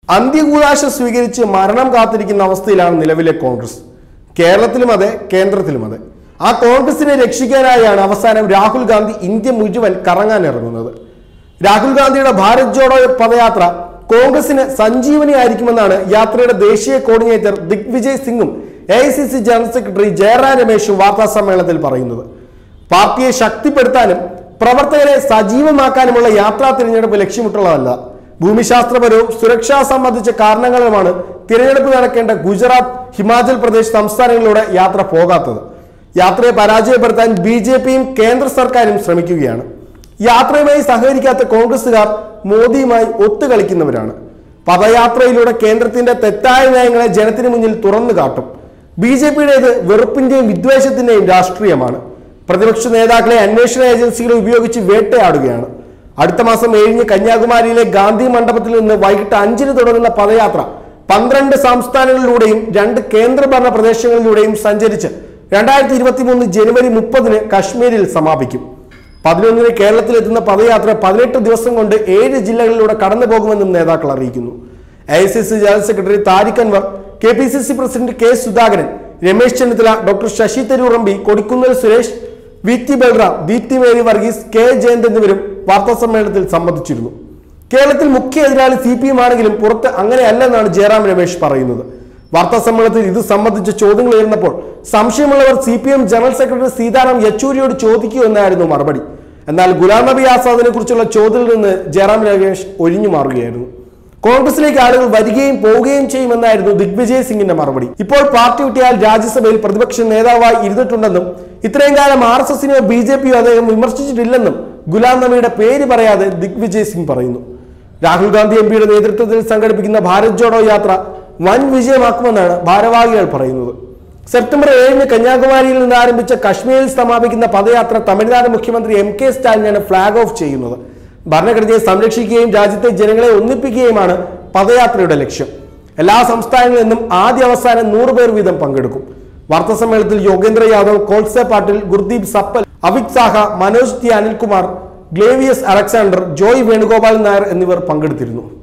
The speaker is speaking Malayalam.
അന്ത്യകൂലാശ സ്വീകരിച്ച് മരണം കാത്തിരിക്കുന്ന അവസ്ഥയിലാണ് നിലവിലെ കോൺഗ്രസ് കേരളത്തിലും അതെ കേന്ദ്രത്തിലും അതെ ആ കോൺഗ്രസിനെ രക്ഷിക്കാനായാണ് അവസാനം രാഹുൽ ഗാന്ധി ഇന്ത്യ മുഴുവൻ കറങ്ങാൻ ഇറങ്ങുന്നത് രാഹുൽ ഗാന്ധിയുടെ ഭാരത് ജോഡോ പദയാത്ര കോൺഗ്രസിന് സഞ്ജീവനിയായിരിക്കുമെന്നാണ് യാത്രയുടെ ദേശീയ കോർഡിനേറ്റർ ദിഗ്വിജയ് സിംഗും A I C C general secretary Jairam രമേശും വാർത്താ സമ്മേളനത്തിൽ പറയുന്നത് പാർട്ടിയെ ശക്തിപ്പെടുത്താനും പ്രവർത്തകരെ സജീവമാക്കാനുമുള്ള യാത്രാ തിരഞ്ഞെടുപ്പ് ലക്ഷ്യമിട്ടുള്ളതല്ല ഭൂമിശാസ്ത്രപരവും സുരക്ഷാ സംബന്ധിച്ച കാരണങ്ങളുമാണ് തിരഞ്ഞെടുപ്പ് നടക്കേണ്ട ഗുജറാത്ത് ഹിമാചൽ പ്രദേശ് സംസ്ഥാനങ്ങളിലൂടെ യാത്ര പോകാത്തത് യാത്രയെ പരാജയപ്പെടുത്താൻ ബി ജെ പിയും കേന്ദ്ര സർക്കാരും ശ്രമിക്കുകയാണ് യാത്രയുമായി സഹകരിക്കാത്ത കോൺഗ്രസുകാർ മോദിയുമായി ഒത്തുകളിക്കുന്നവരാണ് പദയാത്രയിലൂടെ കേന്ദ്രത്തിന്റെ തെറ്റായ നയങ്ങളെ ജനത്തിന് മുന്നിൽ തുറന്നു കാട്ടും ബി ജെ പിയുടേത് വെറുപ്പിന്റെയും വിദ്വേഷത്തിന്റെയും രാഷ്ട്രീയമാണ് പ്രതിപക്ഷ നേതാക്കളെ അന്വേഷണ ഏജൻസികളെ ഉപയോഗിച്ച് വേട്ടയാടുകയാണ് അടുത്ത മാസം ഏഴിന് കന്യാകുമാരിയിലെ ഗാന്ധി മണ്ഡപത്തിൽ നിന്ന് വൈകിട്ട് അഞ്ചിന് തുടങ്ങുന്ന പദയാത്ര പന്ത്രണ്ട് സംസ്ഥാനങ്ങളിലൂടെയും രണ്ട് കേന്ദ്രഭരണ പ്രദേശങ്ങളിലൂടെയും സഞ്ചരിച്ച് രണ്ടായിരത്തി ഇരുപത്തി മൂന്ന് ജനുവരി മുപ്പതിന് കശ്മീരിൽ സമാപിക്കും പതിനൊന്നിന് കേരളത്തിലെത്തുന്ന പദയാത്ര പതിനെട്ട് ദിവസം കൊണ്ട് ഏഴ് ജില്ലകളിലൂടെ കടന്നു പോകുമെന്നും നേതാക്കൾ അറിയിക്കുന്നു I C C general secretary Tariq Anwar K P C C president K Sudhakaran Ramesh Chennithala doctor Shashi Tharoor M P Kodikunnil Suresh V T Balram Deepthi Mary Varghese K Jayanth എന്നിവരും വാർത്താ സമ്മേളനത്തിൽ സംബന്ധിച്ചിരുന്നു കേരളത്തിൽ മുഖ്യ എതിരാളി സി പി എം ആണെങ്കിലും പുറത്ത് അങ്ങനെയല്ലെന്നാണ് ജയറാം രമേശ് പറയുന്നത് വാർത്താ സമ്മേളനത്തിൽ ഇത് സംബന്ധിച്ച ചോദ്യങ്ങൾ ഉയർന്നപ്പോൾ സംശയമുള്ളവർ C P M general secretary Sitaram യെച്ചൂരിയോട് ചോദിക്കൂ എന്നായിരുന്നു മറുപടി എന്നാൽ ഗുലാം നബി ആസാദിനെ കുറിച്ചുള്ള ചോദ്യത്തിൽ നിന്ന് ജയറാം രമേശ് ഒഴിഞ്ഞു മാറുകയായിരുന്നു കോൺഗ്രസിലേക്ക് ആളുകൾ വരികയും പോവുകയും ചെയ്യുമെന്നായിരുന്നു ദിഗ്വിജയ് സിംഗിന്റെ മറുപടി ഇപ്പോൾ പാർട്ടി വിട്ടിയാൽ രാജ്യസഭയിൽ പ്രതിപക്ഷ നേതാവായി ഇരുന്നിട്ടുണ്ടെന്നും ഇത്രയും കാലം ആർ എസ് എസിനെയോ ബി ജെ പിയോ അദ്ദേഹം വിമർശിച്ചിട്ടില്ലെന്നും ഗുലാം നബിയുടെ പേര് പറയാതെ ദിഗ്വിജയ് സിംഗ് പറയുന്നു രാഹുൽ ഗാന്ധി എം പിയുടെ നേതൃത്വത്തിൽ സംഘടിപ്പിക്കുന്ന ഭാരത് ജോഡോ യാത്ര വൻ വിജയമാക്കുമെന്നാണ് ഭാരവാഹികൾ പറയുന്നത് സെപ്റ്റംബർ ഏഴിന് കന്യാകുമാരിയിൽ നിന്ന് ആരംഭിച്ച കശ്മീരിൽ സമാപിക്കുന്ന പദയാത്ര തമിഴ്നാട് മുഖ്യമന്ത്രി എം കെ സ്റ്റാലിനാണ് ഫ്ളാഗ് ഓഫ് ചെയ്യുന്നത് ഭരണഘടനയെ സംരക്ഷിക്കുകയും രാജ്യത്തെ ജനങ്ങളെ ഒന്നിപ്പിക്കുകയുമാണ് പദയാത്രയുടെ ലക്ഷ്യം എല്ലാ സംസ്ഥാനങ്ങളിൽ നിന്നും ആദ്യ അവസാനം നൂറ് പേർ വീതം പങ്കെടുക്കും വാർത്താ സമ്മേളനത്തിൽ യോഗേന്ദ്ര യാദവ് കോൾസെ പാട്ടിൽ ഗുർദീപ് സപ്പൽ അവിക് സാഹ മനോജ് ടി അനിൽകുമാർ ഗ്ലേവിയസ് അലക്സാണ്ടർ ജോയ് വേണുഗോപാൽ നായർ എന്നിവർ പങ്കെടുത്തിരുന്നു